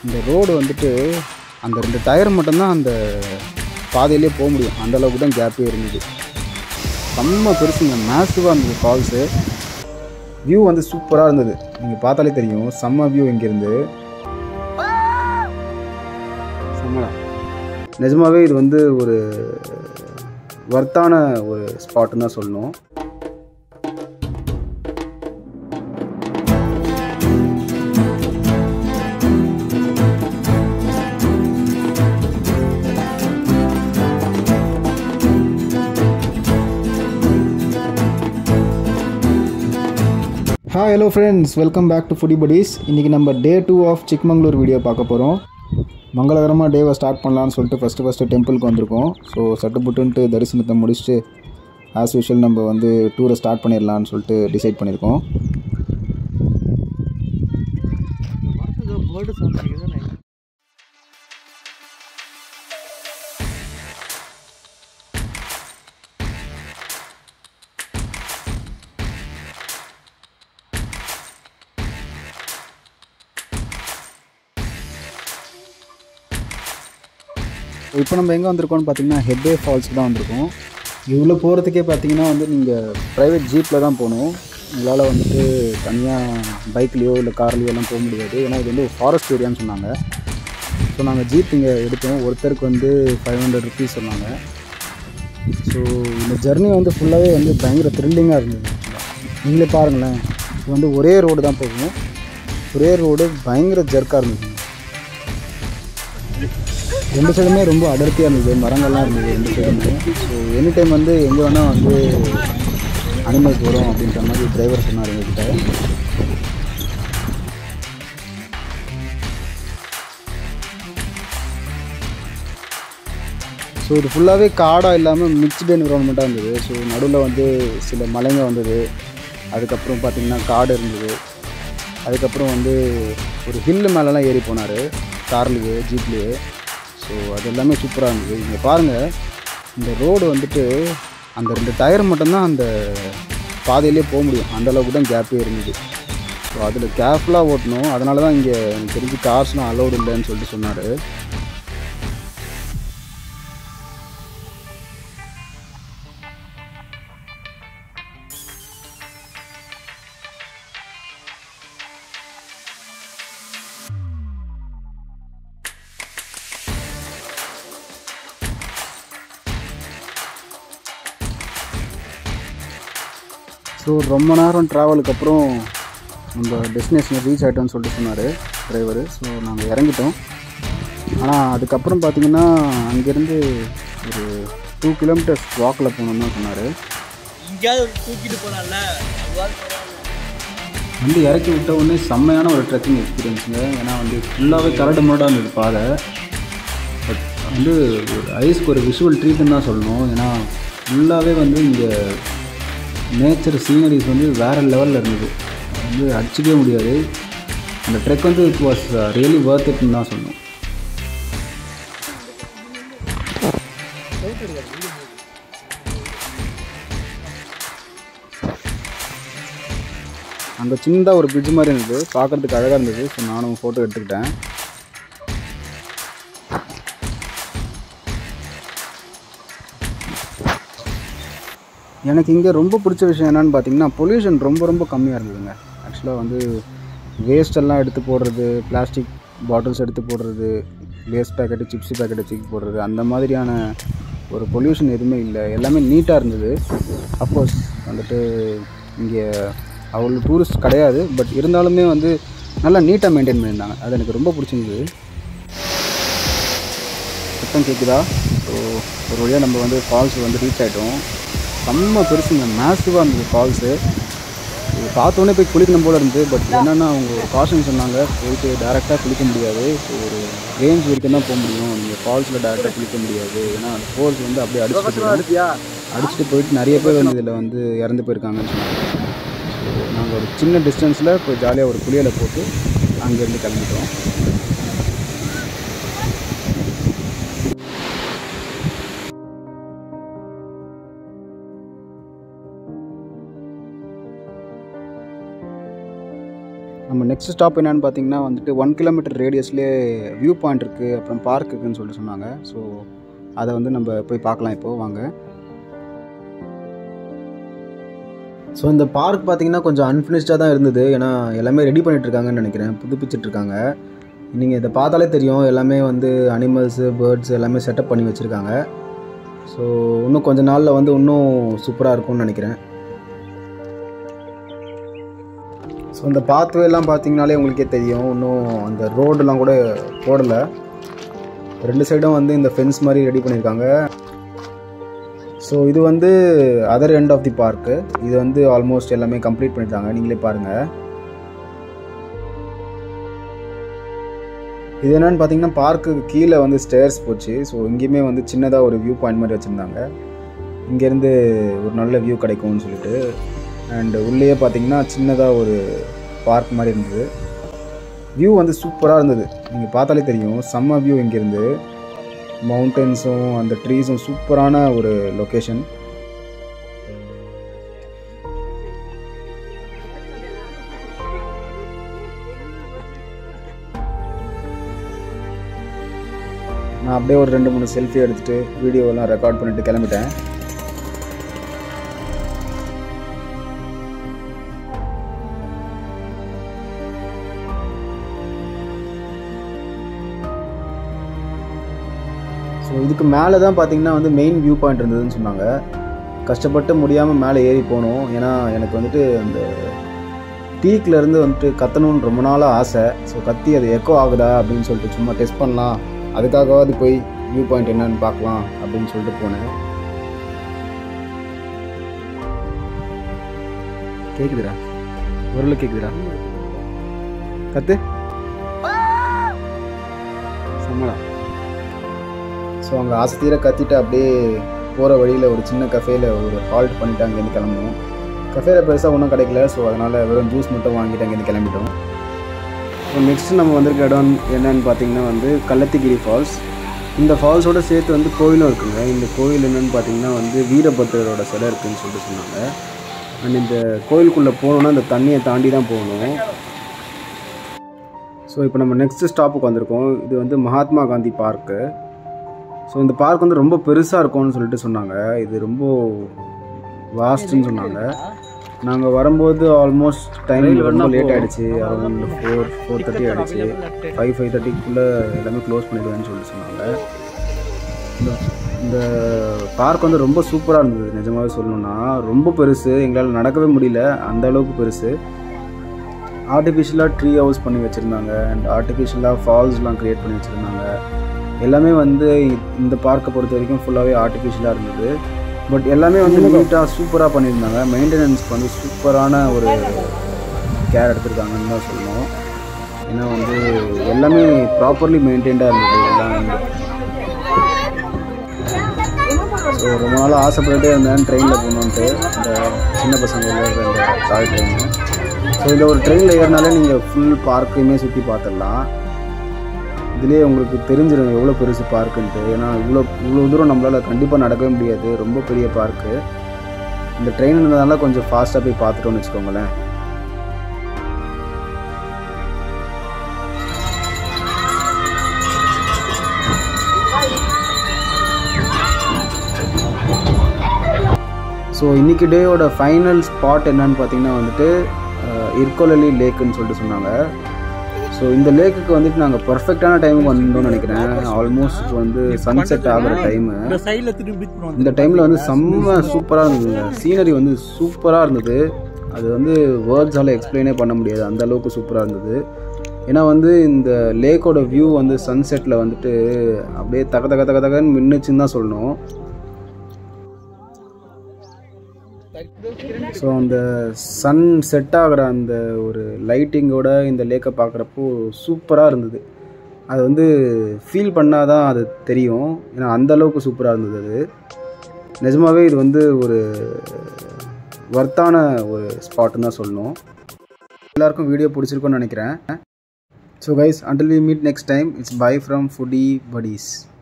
இந்த ரோடு வந்துட்டு அந்த ரெண்டு டயர் மட்டும்தான் அந்த பாதையிலே போக முடியும் அந்த அளவுக்கு தான் கேப்பே இருந்தது செம்ம பெருசுங்க மேசிவாக இருந்தது ஃபால்ஸு வியூ வந்து சூப்பராக இருந்தது நீங்கள் பார்த்தாலே தெரியும் செம்ம வியூ இங்கேருந்து செம்மடா நிஜமாவே இது வந்து ஒரு வர்த்தான ஒரு ஸ்பாட்டுன்னு தான் சொல்லணும் hi hello friends welcome back to foodie buddies இன்றைக்கி நம்ம day two of Chikmagalur video பார்க்க போகிறோம் மங்களகரமாக டேவை ஸ்டார்ட் பண்ணலான்னு சொல்லிட்டு ஃபஸ்ட்டு ஃபஸ்ட்டு டெம்பிளுக்கு வந்திருக்கோம் ஸோ சட்டுப்புட்டுன்ட்டு தரிசனத்தை முடிச்சுட்டு ஆஸ் யூஷுவல் நம்ம வந்து டூரை ஸ்டார்ட் பண்ணிடலான்னு சொல்லிட்டு டிசைட் பண்ணியிருக்கோம் பேர்டு சவுண்ட் கேட்குது இப்போ நம்ம எங்கே வந்திருக்கோம்னு பார்த்தீங்கன்னா ஹெப்பே ஃபால்ஸ்க்கு தான் வந்திருக்கோம் இவ்வளோ போகிறதுக்கே பார்த்தீங்கன்னா வந்து நீங்கள் ப்ரைவேட் ஜீப்பில் தான் போகணும் உங்களால் வந்துட்டு தனியாக பைக்லேயோ இல்லை கார்லேயோ எல்லாம் போக முடியாது ஏன்னா இது வந்து ஒரு ஃபாரஸ்ட் ஏரியான்னு சொன்னாங்க ஸோ நாங்கள் ஜீப் இங்கே எடுத்தோம் ஒருத்தருக்கு வந்து ஃபைவ் ஹண்ட்ரட் ருபீஸ் சொன்னாங்க ஸோ இந்த ஜர்னி வந்து ஃபுல்லாகவே வந்து பயங்கர த்ரில்லிங்காக இருந்தது actually. நீங்களே பாருங்களேன் இது வந்து ஒரே ரோடு தான் போகும் ஒரே ரோடு பயங்கர ஜர்க்காக இருந்தது ரெண்டு சைடுமே ரொம்ப அடர்த்தியாக இருந்தது மரங்கள்லாம் இருந்தது ரெண்டு சைடுமே ஸோ எனி டைம் வந்து எங்கே வேணால் வந்து அனிமல்ஸ் வரும் அப்படின்ற மாதிரி டிரைவர் சொன்னார் எங்ககிட்ட ஸோ இது ஃபுல்லாகவே காடாக இல்லாமல் மிக்ஸ்டு என்விரான்மெண்ட்டாக இருந்தது ஸோ நடுவில் வந்து சில மலைங்க வந்தது அதுக்கப்புறம் பார்த்திங்கன்னா காடு இருந்தது அதுக்கப்புறம் வந்து ஒரு ஹில்லு மேலெலாம் ஏறி போனார் கார்லேயே ஜீப்லேயே ஸோ அது எல்லாமே சூப்பராக இருந்தது இங்கே பாருங்கள் இந்த ரோடு வந்துட்டு அந்த ரெண்டு டயர் மட்டும்தான் அந்த பாதையிலே போக முடியும் அந்த அளவுக்கு தான் கேப்பே இருந்தது ஸோ அதில் கேர்ஃபுல்லாக ஓட்டணும் அதனால தான் இங்கே எனக்கு தெரிஞ்சு கார்ஸ்லாம் அலௌடு இல்லைன்னு சொல்லிட்டு சொன்னார் ஸோ ரொம்ப நேரம் ட்ராவலுக்கு அப்புறம் நம்ம டெஸ்டினேஷன் ரீச் ஆகிட்டோம்னு சொல்லிட்டு சொன்னார் டிரைவர் ஸோ நாங்கள் இறங்கிட்டோம் ஆனால் அதுக்கப்புறம் பார்த்தீங்கன்னா அங்கேருந்து ஒரு டூ கிலோமீட்டர்ஸ் வாக்கில் போகணுன்னு தான் சொன்னார் எங்கேயாவது தூக்கிட்டு போனால அதுவாது பரவாயில்ல வந்து இறக்கி விட்ட உடனே செம்மையான ஒரு ட்ரெக்கிங் எக்ஸ்பீரியன்ஸுங்க ஏன்னா வந்து ஃபுல்லாகவே கரடு முரடாக இருந்தது பாதை பட் வந்து ஒரு ஐஸ்க்கு ஒரு விஷுவல் ட்ரீட்னு தான் சொல்லணும் ஏன்னா ஃபுல்லாகவே வந்து இங்கே நேச்சர் சீனரிஸ் வந்து வேறு லெவலில் இருந்தது அது வந்து அடிச்சிக்கவே முடியாது அந்த ட்ரெக் வந்து இட் வாஸ் ரியலி ஒர்த் இட்னு தான் சொல்லணும் அங்கே சின்னதாக ஒரு பிரிட்ஜ் மாதிரி இருந்தது பார்க்குறதுக்கு அழகாக இருந்தது ஸோ நானும் ஃபோட்டோ எடுத்துக்கிட்டேன் எனக்கு இங்கே ரொம்ப பிடிச்ச விஷயம் என்னென்னு பார்த்தீங்கன்னா பொல்யூஷன் ரொம்ப ரொம்ப கம்மியாக இருந்ததுங்க ஆக்சுவலாக வந்து வேஸ்ட் எல்லாம் எடுத்து போடுறது பிளாஸ்டிக் பாட்டில்ஸ் எடுத்து போடுறது லேஸ் பேக்கெட்டு சிப்ஸ் பேக்கெட்டு தூக்கி போடுறது அந்த மாதிரியான ஒரு பொல்யூஷன் எதுவுமே இல்லை எல்லாமே நீட்டாக இருந்தது அஃப்கோர்ஸ் வந்துட்டு இங்கே அவ்வளோ டூரிஸ்ட் கிடையாது பட் இருந்தாலுமே வந்து நல்லா நீட்டாக மெயின்டைன் பண்ணியிருந்தாங்க அது எனக்கு ரொம்ப பிடிச்சிருந்தது சத்தம் கேட்குதா ஸோ ஒரு வழியாக நம்ம வந்து ஃபால்ஸ் வந்து ரீச் ஆகிட்டோம் செம்ம பெருசுங்க மேசிவாக இருந்தது ஃபால்ஸு இது பார்த்தோன்னே போய் குளிக்கணும் போல இருந்தது பட் என்னென்னா அவங்க ஒரு காஷன் சொன்னாங்க போயிட்டு டேரெக்டாக குளிக்க முடியாது ஸோ ஒரு ரேஞ்ச் வரைக்கும் தான் போக முடியும் நீங்கள் ஃபால்ஸில் டேரெக்டாக குளிக்க முடியாது ஏன்னா அந்த ஃபோர்ஸ் வந்து அப்படியே அடிச்சுட்டு போயிடும். அடிச்சுட்டு போயிட்டு நிறைய பேர் வந்து இதில் வந்து இறந்து போயிருக்காங்கன்னு சொன்னாங்க ஸோ நாங்கள் ஒரு சின்ன டிஸ்டன்ஸில் போய் ஜாலியாக ஒரு குளியலை போட்டு அங்கேருந்து கிளம்பிட்டோம் நம்ம நம்ம நெக்ஸ்ட் ஸ்டாப் என்னன்னு பார்த்தீங்கன்னா வந்துட்டு ஒன் கிலோமீட்டர் ரேடியஸ்லேயே வியூ பாயிண்ட் இருக்குது அப்புறம் பார்க் இருக்குதுன்னு சொல்லிட்டு சொன்னாங்க ஸோ அதை வந்து நம்ம போய் பார்க்கலாம் இப்போது வாங்க ஸோ இந்த பார்க் பார்த்தீங்கன்னா கொஞ்சம் அன்ஃபினிஷ்டாக தான் இருந்தது ஏன்னா எல்லாமே ரெடி பண்ணிட்டு இருக்காங்கன்னு நினைக்கிறேன் புதுப்பிச்சிட்டு இருக்காங்க நீங்கள் இதை பார்த்தாலே தெரியும் எல்லாமே வந்து அனிமல்ஸு பேர்ட்ஸ் எல்லாமே செட்டப் பண்ணி வச்சுருக்காங்க ஸோ இன்னும் கொஞ்ச நாளில் வந்து இன்னும் சூப்பராக இருக்கும்னு நினைக்கிறேன் ஸோ இந்த pathway எல்லாம் பார்த்தீங்கனாலே உங்களுக்கே தெரியும் இன்னும் அந்த ரோடெல்லாம் கூட போடலை ரெண்டு சைடும் வந்து இந்த ஃபென்ஸ் மாதிரி ரெடி பண்ணியிருக்காங்க ஸோ இது வந்து other end of the park இது வந்து ஆல்மோஸ்ட் எல்லாமே கம்ப்ளீட் பண்ணிட்டாங்க நீங்களே பாருங்கள் இது என்னன்னு பார்த்தீங்கன்னா பார்க்கு கீழே வந்து ஸ்டேர்ஸ் போச்சு ஸோ இங்கேயுமே வந்து சின்னதாக ஒரு வியூ பாயிண்ட் மாதிரி வச்சுருந்தாங்க இங்கேருந்து ஒரு நல்ல வியூ கிடைக்கும்னு சொல்லிட்டு அண்ட் உள்ளேயே பார்த்தீங்கன்னா சின்னதாக ஒரு பார்க் மாதிரி இருந்தது வியூ வந்து சூப்பராக இருந்தது நீங்கள் பார்த்தாலே தெரியும் செம்ம வியூ இங்கேருந்து மவுண்டன்ஸும் அந்த ட்ரீஸும் சூப்பரான ஒரு லொக்கேஷன் நான் அப்படியே ஒரு ரெண்டு மூணு செல்ஃபி எடுத்துகிட்டு வீடியோவெல்லாம் ரெக்கார்ட் பண்ணிட்டு கிளம்பிட்டேன் ஸோ இதுக்கு மேலே தான் பார்த்தீங்கன்னா வந்து மெயின் வியூ பாயிண்ட் இருந்ததுன்னு சொன்னாங்க கஷ்டப்பட்டு முடியாமல் மேலே ஏறி போனோம் ஏன்னா எனக்கு வந்துட்டு அந்த பீக்ல இருந்து வந்துட்டு கத்தணும்னு ரொம்ப நாளாக ஆசை ஸோ கத்தி அது எக்கோ ஆகுதா அப்படின்னு சொல்லிட்டு சும்மா டெஸ்ட் பண்ணலாம் அதுக்காகவாது போய் வியூ பாயிண்ட் என்னன்னு பார்க்கலாம் அப்படின்னு சொல்லிட்டு போனேன் கேக்குதுடா உருளை கேக்குதுடா கத்து சம்மடா ஸோ அங்கே ஆசை தீர கத்திட்டு அப்படியே போகிற வழியில் ஒரு சின்ன கஃபேல ஒரு ஹால்ட் பண்ணிட்டு அங்கேருந்து கிளம்பணும் கஃபேல பெருசாக ஒன்றும் கிடைக்கல ஸோ அதனால் வெறும் ஜூஸ் மட்டும் வாங்கிட்டு அங்கேருந்து கிளம்பிட்டோம் ஸோ நெக்ஸ்ட் நம்ம வந்திருக்க இடம் என்னன்னு பார்த்தீங்கன்னா வந்து கள்ளத்திகிரி ஃபால்ஸ் இந்த ஃபால்ஸோட சேர்த்து வந்து கோயிலும் இருக்குங்க இந்த கோயில் என்னன்னு பார்த்தீங்கன்னா வந்து வீரபத்ரரோட சிலை இருக்குன்னு சொல்லிட்டு சொன்னாங்க அண்ட் இந்த கோயிலுக்குள்ளே போகணுன்னா இந்த தண்ணியை தாண்டி தான் போகணும் ஸோ இப்போ நம்ம நெக்ஸ்ட் ஸ்டாப்புக்கு வந்திருக்கோம் இது வந்து மகாத்மா காந்தி பார்க்கு ஸோ இந்த பார்க் வந்து ரொம்ப பெருசாக இருக்கும்னு சொல்லிட்டு சொன்னாங்க இது ரொம்ப வாஸ்ட்னு சொன்னாங்க நாங்கள் வரும்போது ஆல்மோஸ்ட் டைம் ரொம்ப லேட் ஆகிடுச்சு அரௌண்ட் ஃபோர் ஃபோர் தேர்ட்டி ஆகிடுச்சு ஃபைவ் ஃபைவ் தேர்ட்டிக்குள்ளே எல்லாமே க்ளோஸ் பண்ணிடுவேன்னு சொல்லிட்டு சொன்னாங்க இந்த இந்த பார்க் வந்து ரொம்ப சூப்பராக இருந்தது நிஜமாவே சொல்லணும்னா ரொம்ப பெருசு எங்களால் நடக்கவே முடியல அந்த அளவுக்கு பெருசு ஆர்டிஃபிஷியலாக ட்ரீ ஹவுஸ் பண்ணி வச்சுருந்தாங்க அண்ட் ஆர்டிஃபிஷியலாக ஃபால்ஸ்லாம் க்ரியேட் பண்ணி வச்சுருந்தாங்க எல்லாமே வந்து இந்த பார்க்கை பொறுத்த வரைக்கும் ஃபுல்லாகவே ஆர்டிஃபிஷியலாக இருந்தது பட் எல்லாமே வந்து நீட்டாக சூப்பராக பண்ணியிருந்தாங்க மெயின்டெனன்ஸ்க்கு வந்து சூப்பரான ஒரு கேர் எடுத்திருக்காங்கன்னு தான் சொல்லணும் ஏன்னா வந்து எல்லாமே ப்ராப்பர்லி மெயின்டைன்டாக இருந்தது எல்லாம் வந்து ஸோ ரொம்ப நாளாக ஆசைப்பட்டுட்டே இருந்தேன் ட்ரெயினில் போகணுன்ட்டு இந்த சின்ன பசங்க விளையாடுற இந்த டாய் ட்ரெயின் ஸோ இந்த ஒரு ட்ரெயினில் ஏறினாலே நீங்கள் ஃபுல் பார்க்கையுமே சுற்றி பார்த்துடலாம் இதுலேயே உங்களுக்கு தெரிஞ்சிடும் எவ்வளோ பெருசு பார்க்குன்ட்டு ஏன்னா இவ்வளோ இவ்வளோ தூரம் நம்மளால் கண்டிப்பாக நடக்கவே முடியாது ரொம்ப பெரிய பார்க்கு இந்த ட்ரெயின் இருந்ததுனால கொஞ்சம் ஃபாஸ்ட்டாக போய் பார்த்துட்டோம்னு வச்சுக்கோங்களேன் ஸோ இன்றைக்கி டேயோட ஃபைனல் ஸ்பாட் என்னன்னு பார்த்தீங்கன்னா வந்துட்டு இர்கோலலி லேக்குன்னு சொல்லிட்டு சொன்னாங்க ஸோ இந்த லேக்குக்கு வந்துட்டு நாங்கள் பர்ஃபெக்டான டைமுக்கு வந்தோம்னு நினைக்கிறேன் ஆல்மோஸ்ட் வந்து சன்செட் ஆகிற டைமு இந்த சைடில் திரும்பி போகிறோம் இந்த டைமில் வந்து செம்ம சூப்பராக இருந்ததுங்க சீனரி வந்து சூப்பராக இருந்தது அது வந்து வேர்ட்ஸால் எக்ஸ்பிளைனே பண்ண முடியாது அந்த அளவுக்கு சூப்பராக இருந்தது ஏன்னா வந்து இந்த லேக்கோட வியூ வந்து சன்செட்டில் வந்துட்டு அப்படியே தக தக தக தகன்னு மின்னுச்சுன்னு தான் சொல்லணும் ஸோ அந்த சன் செட் ஆகிற அந்த ஒரு லைட்டிங்கோட இந்த லேக்கை பார்க்குறப்போ சூப்பராக இருந்தது அது வந்து ஃபீல் பண்ணால் தான் அது தெரியும் ஏன்னா அந்த அளவுக்கு சூப்பராக இருந்தது அது நிஜமாவே இது வந்து ஒரு ஒர்த்தான ஒரு ஸ்பாட்டுன்னு தான் சொல்லணும் எல்லாருக்கும் வீடியோ பிடிச்சிருக்கும்னு நினைக்கிறேன் so guys until we meet next time it's bye from foodie buddies